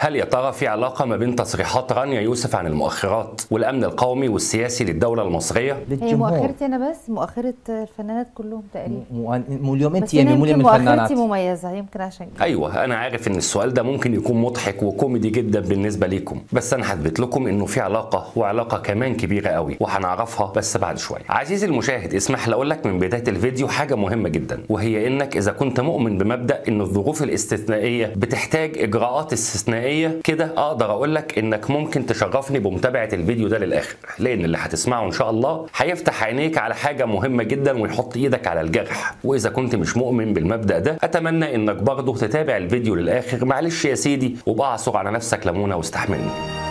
هل يا ترى في علاقة ما بين تصريحات رانيا يوسف عن المؤخرات والأمن القومي والسياسي للدولة المصرية؟ هي للجمهور مؤخرتي انا بس مؤخره الفنانات كلهم تقريبا مو مو اليوم انت بس يعني أنا مو يمكن من الفنانات مؤخرتي مميزه يمكن عشان كده ايوه انا عارف ان السؤال ده ممكن يكون مضحك وكوميدي جدا بالنسبه ليكم بس انا هثبت لكم انه في علاقه وعلاقه كمان كبيره قوي وهنعرفها بس بعد شويه عزيزي المشاهد اسمح لي اقول لك من بدايه الفيديو حاجه مهمه جدا وهي انك اذا كنت مؤمن بمبدا ان الظروف الاستثنائيه بتحتاج اجراءات استثنائيه كده اقدر اقول لك انك ممكن تشرفني بمتابعه الفيديو ده للاخر لان اللي هتسمعه ان شاء الله هيفتح عينيك على حاجه مهمه جدا ويحط ايدك على الجرح واذا كنت مش مؤمن بالمبدا ده اتمنى انك برضه تتابع الفيديو للاخر معلش يا سيدي وبقى اعصر على نفسك ليمونه واستحملني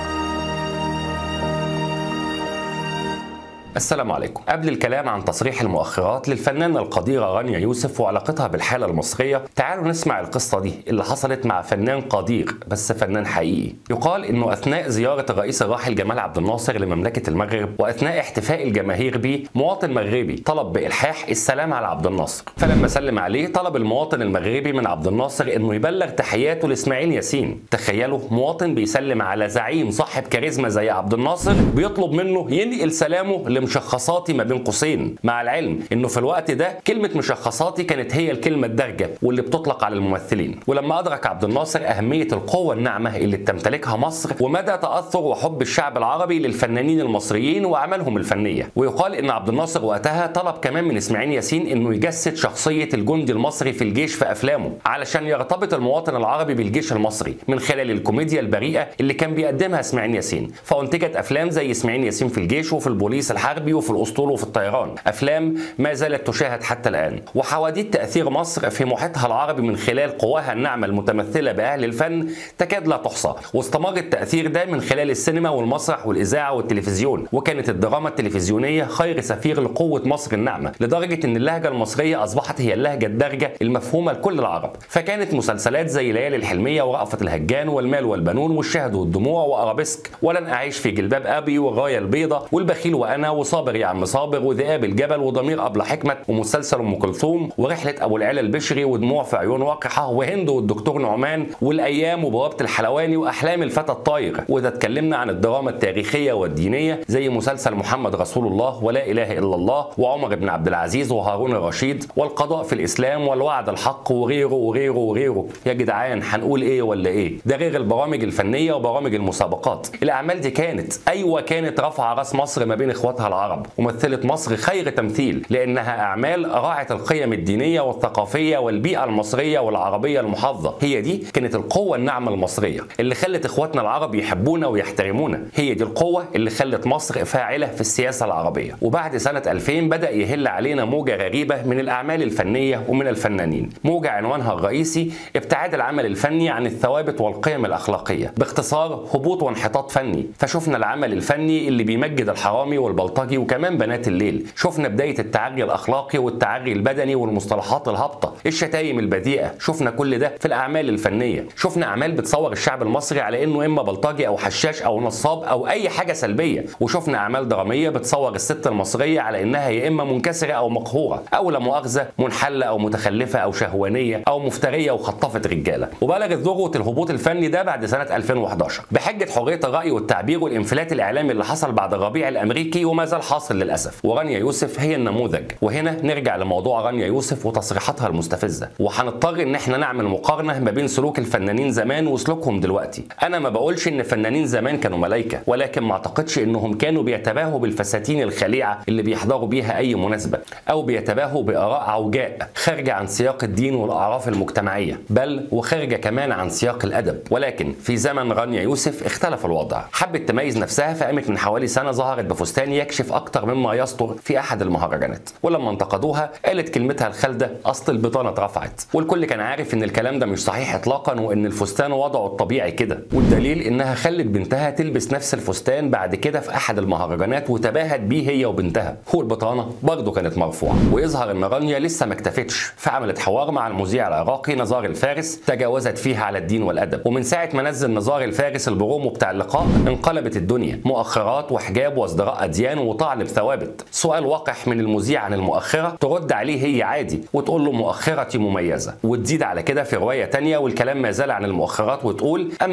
السلام عليكم قبل الكلام عن تصريح المؤخرات للفنانة القديرة رانيا يوسف وعلاقتها بالحالة المصرية تعالوا نسمع القصة دي اللي حصلت مع فنان قدير بس فنان حقيقي يقال انه اثناء زيارة الرئيس الراحل جمال عبد الناصر لمملكة المغرب واثناء احتفاء الجماهير به مواطن مغربي طلب بإلحاح السلام على عبد الناصر فلما سلم عليه طلب المواطن المغربي من عبد الناصر انه يبلغ تحياته لاسماعيل ياسين تخيلوا مواطن بيسلم على زعيم صاحب كاريزما زي عبد الناصر بيطلب منه ينقل سلامه لمشخصاتي ما بين قوسين مع العلم انه في الوقت ده كلمه مشخصاتي كانت هي الكلمه الدارجه واللي بتطلق على الممثلين ولما ادرك عبد الناصر اهميه القوه الناعمه اللي بتمتلكها مصر ومدى تاثر وحب الشعب العربي للفنانين المصريين واعمالهم الفنيه ويقال ان عبد الناصر وقتها طلب كمان من اسماعيل ياسين انه يجسد شخصيه الجندي المصري في الجيش في افلامه علشان يرتبط المواطن العربي بالجيش المصري من خلال الكوميديا البريئه اللي كان بيقدمها اسماعيل ياسين فانتجت افلام زي اسماعيل ياسين في الجيش وفي البوليس الحربي وفي الاسطول وفي الطيران افلام ما زالت تشاهد حتى الان وحواديت تاثير مصر في محيطها العربي من خلال قواها الناعمه المتمثله باهل الفن تكاد لا تحصى واستمر التاثير ده من خلال السينما والمسرح والاذاعه والتلفزيون وكانت الدراما التلفزيونيه خير سفير لقوه مصر الناعمه لدرجه ان اللهجه المصريه اصبحت هي اللهجه الدارجه المفهومه لكل العرب فكانت مسلسلات زي ليالي الحلميه ورأفة الهجان والمال والبنون والشهد والدموع وارابيسك ولن اعيش في جلباب ابي والرايه البيضاء والبخيل وانا وصابر يا عم صابر وذئاب الجبل وضمير ابله حكمت ومسلسل ام كلثوم ورحله ابو العلا البشري ودموع في عيون وقحه وهند والدكتور نعمان والايام وبوابه الحلواني واحلام الفتى الطاير واذا اتكلمنا عن الدراما التاريخيه والدينيه زي مسلسل محمد رسول الله ولا اله الا الله وعمر بن عبد العزيز وهارون الرشيد والقضاء في الاسلام والوعد الحق وغيره وغيره وغيره يا جدعان هنقول ايه ولا ايه ده غير البرامج الفنيه وبرامج المسابقات الاعمال دي كانت ايوه كانت رافعه راس مصر ما بين اخواتها العرب ومثلت مصر خير تمثيل لانها اعمال راعت القيم الدينيه والثقافيه والبيئه المصريه والعربيه المحافظه هي دي كانت القوه الناعمه المصريه اللي خلت اخواتنا العرب يحبونا ويحترمونا هي دي القوه اللي خلت مصر فاعله في السياسه العربيه وبعد سنه 2000 بدا يهل علينا موجه غريبه من الاعمال الفنيه ومن الفنانين موجه عنوانها الرئيسي ابتعاد العمل الفني عن الثوابت والقيم الاخلاقيه باختصار هبوط وانحطاط فني فشفنا العمل الفني اللي بيمجد الحرامي والبلطجي وكمان بنات الليل شفنا بدايه التعري الاخلاقي والتعري البدني والمصطلحات الهابطه الشتايم البذيئه شفنا كل ده في الاعمال الفنيه شفنا اعمال بتصور الشعب المصري على انه اما بلطجي او حشاش او نصاب او اي حاجه سلبيه وشفنا اعمال دراميه بتصور الست المصريه على انها يا اما منكسره او مقهوره او لا مؤاخذه منحله او متخلفه او شهوانيه او مفتريه وخطفت رجاله وبلغت ذروه الهبوط الفني ده بعد سنه 2011 بحجه حريه الراي والتعبير والانفلات الاعلامي اللي حصل بعد الربيع الامريكي وما زال حاصل للاسف ورانيا يوسف هي النموذج وهنا نرجع لموضوع رانيا يوسف وتصريحاتها المستفزه وهنضطر ان احنا نعمل مقارنه ما بين سلوك الفنانين زمان وسلوكهم دلوقتي انا ما بقولش ان فنانين زمان كانوا ملائكه ولكن ما اعتقدش انهم كانوا بيتباهوا بالفساتين الخليعه اللي بيحضروا بيها اي مناسبه او بيتباهوا باراء عوجاء خارجه عن سياق الدين والاعراف المجتمعيه بل وخارجه كمان عن سياق الادب ولكن في زمن رانيا يوسف اختلف الوضع حبت تميز نفسها فقامت من حوالي سنه ظهرت بفستان يكشف اكتر مما يستر في احد المهرجانات ولما انتقدوها قالت كلمتها الخالده اصل البطانه اترفعت والكل كان عارف ان الكلام ده مش صحيح اطلاقا وان الفستان وضعه الطبيعي كده والدليل انها خلت بنتها تلبس نفس الفستان بعد كده في احد المهرجانات وتباهت بيه هي وبنتها والبطانه برضه كانت مرفوعه ويظهر ان رانيا لسه ما اكتفتش فعملت حوار مع المذيع العراقي نزار الفارس تجاوزت فيها على الدين والادب ومن ساعه ما نزل نزار الفارس البرومو بتاع اللقاء انقلبت الدنيا مؤخرات وحجاب وازدراء اديان وطعن بثوابت سؤال وقح من المذيع عن المؤخره ترد عليه هي عادي وتقول له مؤخرتي مميزه وتزيد على كده في روايه تانية والكلام ما زال عن المؤخرات وتقول اما بنعمه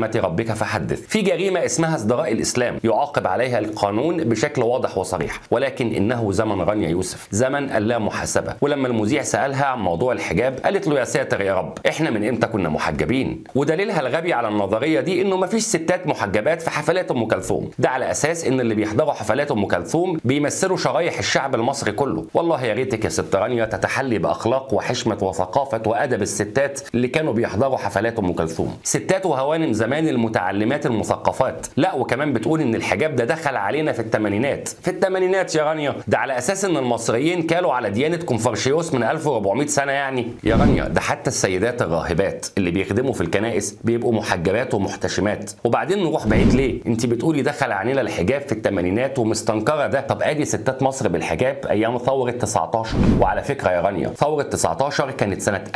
نعمه ربك فحدث في جريمه اسمها ازدراء الاسلام يعاقب عليها القانون بشكل واضح وصريح ولكن انه زمن رانيا يوسف زمن اللا محاسبه ولما المذيع سالها عن موضوع الحجاب قالت له يا ساتر يا رب احنا من امتى كنا محجبين ودليلها الغبي على النظريه دي انه مفيش ستات محجبات في حفلات ام كلثوم ده على اساس ان اللي بيحضروا حفلات ام كلثوم بيمثلوا شرايح الشعب المصري كله والله يا ريتك يا ست رانيا تتحلي باخلاق وحشمه وثقافه وادب الستات اللي كانوا بيحضروا حفلات ام كلثوم ستات وهوانم زمان المتعلمات المثقفات لا وكمان بتقول ان الحجاب ده دخل علينا في الثمانينات في الثمانينات يا رانيا ده على اساس ان المصريين كالوا على ديانه كونفوشيوس من 1400 سنه يعني يا رانيا ده حتى السيدات الراهبات اللي بيخدموا في الكنائس بيبقوا محجبات ومحتشمات وبعدين نروح بعيد ليه انت بتقولي دخل علينا الحجاب في الثمانينات ومستنكره ده طب ادي ستات مصر بالحجاب ايام ثوره 19 وعلى فكره يا رانيا ثوره 19 كانت سنه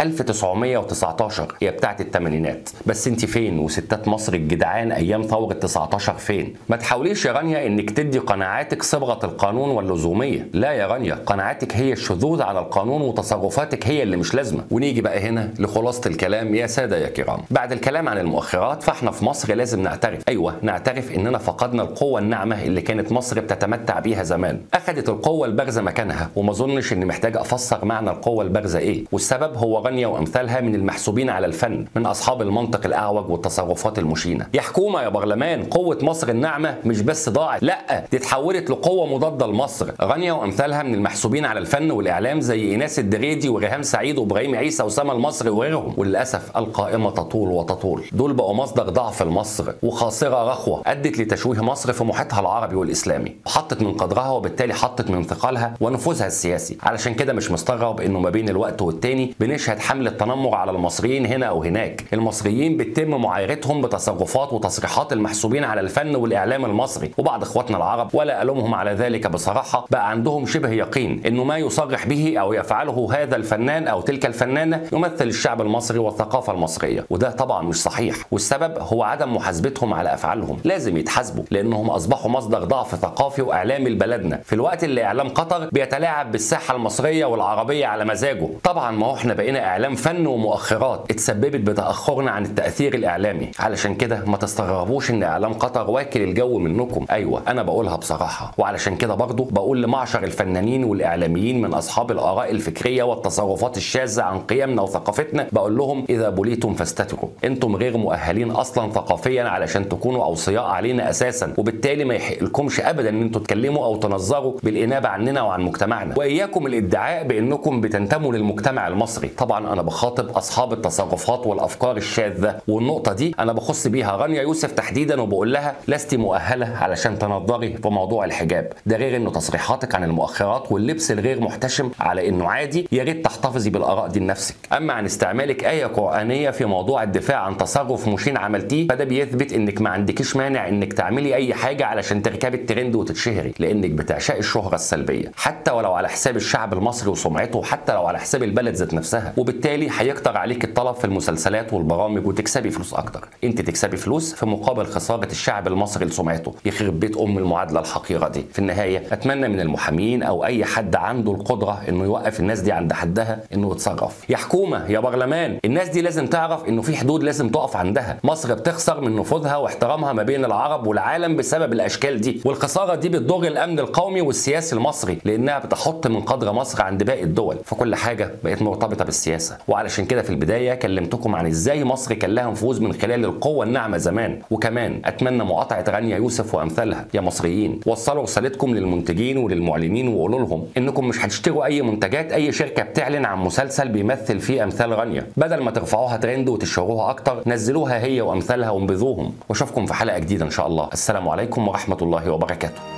1919 هي بتاعت الثمانينات بس انت فين وستات مصر الجدعان ايام ثوره 19 فين ما تحاوليش يا رانيا انك تدي قناعاتك صبغه القانون واللزوميه لا يا رانيا قناعاتك هي الشذوذ على القانون وتصرفاتك هي اللي مش لازمه ونيجي بقى هنا لخلاصه الكلام يا ساده يا كرام بعد الكلام عن المؤخرات فاحنا في مصر لازم نعترف ايوه نعترف اننا فقدنا القوه الناعمه اللي كانت مصر بتتمتع بيها زمان اخذت القوه البارزه مكانها وما اظنش اني محتاج افسر معنى القوه البارزه ايه والسبب هو غنية وامثالها من المحسوبين على الفن من اصحاب المنطق الاعوج والتصرفات المشينه يا حكومه يا برلمان قوه مصر الناعمه مش بس ضاعت لا دي اتحولت لقوه مضاده لمصر غنية وامثالها من المحسوبين على الفن والاعلام زي ايناس الدريدي وريهام سعيد وابراهيم عيسى وسام المصري وغيرهم وللاسف القائمه تطول وتطول دول بقوا مصدر ضعف لمصر وخاصره رخوه ادت لتشويه مصر في محيطها العربي والاسلامي وحطت من قدرها وبالتالي حطت من ثقلها ونفوذها السياسي علشان كده مش مستغرب انه ما بين الوقت والتاني بنشهد حمله تنمر على المصريين هنا او هناك المصريين بيتم معايرتهم بتصرفات وتصريحات المحسوبين على الفن والاعلام المصري وبعض اخواتنا العرب ولا الومهم على ذلك بصراحه بقى عندهم شبه يقين انه ما يصرح به او يفعله هذا الفنان او تلك الفنانه يمثل الشعب المصري والثقافه المصريه وده طبعا مش صحيح والسبب هو عدم محاسبتهم على افعالهم لازم يتحاسبوا لانهم اصبحوا مصدر ضعف ثقافي واعلامي لبلدنا في الوقت اللي اعلام قطر بيتلاعب بالساحه المصريه والعربيه على مزاجه طبعا ما هو احنا بقينا اعلام فن ومؤخرات اتسببت بتاخرنا عن التاثير الاعلامي علشان كده ما تستغربوش ان اعلام قطر واكل الجو منكم ايوه انا بقولها بصراحه وعلشان كده برضه بقول لمعشر الفنانين والاعلاميين من اصحاب الاراء الفكريه والتصرفات الشاذه عن قيمنا وثقافتنا بقول لهم اذا بليتم فاستتروا انتم غير مؤهلين اصلا ثقافيا علشان تكونوا اوصياء علينا اساسا وبالتالي ما يحقلكمش ابدا ان انتوا تتكلموا او تنظروا بالانابه عننا وعن مجتمعنا واياكم الادعاء بانكم بتنتموا للمجتمع المصري طبعا انا بخاطب اصحاب التصرفات والافكار الشاذه والنقطه دي انا بخص بيها رانيا يوسف تحديدا وبقول لها لست مؤهله علشان تنظري في موضوع الحجاب ده غير انه تصريحاتك عن المؤخرات واللبس الغير محتشم على انه عادي يا ريت تحتفظي بالاراء دي لنفسك اما عن استعمالك ايه قرانيه في موضوع الدفاع عن تصرف مشين عملتيه فده بيثبت انك ما عندكيش مانع انك تعملي اي حاجه علشان تركبي الترند وتتشهري لانك بتعشقي الشهره السلبيه حتى ولو على حساب الشعب المصري وسمعته حتى لو على حساب البلد ذات نفسها وبالتالي هيكتر عليك الطلب في المسلسلات والبرامج وتكسبي فلوس اكتر انت تكسبي فلوس في مقابل خساره الشعب المصري لسمعته يخرب بيت ام المعادله الحقيره دي في النهايه اتمنى من المحامين او اي حد عنده القدره انه يوقف الناس دي عند حدها انه يتصرف يا حكومه يا برلمان الناس دي لازم تعرف انه في حدود لازم تقف عندها مصر بتخسر من نفوذها واحترامها ما بين العرب والعالم بسبب الاشكال دي والخساره دي بتضر الامن القومي والسياسي المصري لانها بتحط من قدر مصر عند باقي الدول فكل حاجه بقت مرتبطه بالسياسه وعلشان كده في البدايه كلمتكم عن ازاي مصر كان لها نفوذ من خلال القوه الناعمه زمان وكمان اتمنى مقاطعه غانيا يوسف وامثالها يا مصريين وصلوا رسالتكم للمنتجين وللمعلنين وقولوا لهم انكم مش هتشتروا اي منتجات اي شركه بتعلن عن مسلسل بيمثل فيه امثال غانيا بدل ما ترفعوها ترند وتشهروها اكتر نزلوها هي وامثالها وانبذوهم واشوفكم في حلقه جديده ان شاء الله السلام عليكم ورحمه الله وبركاته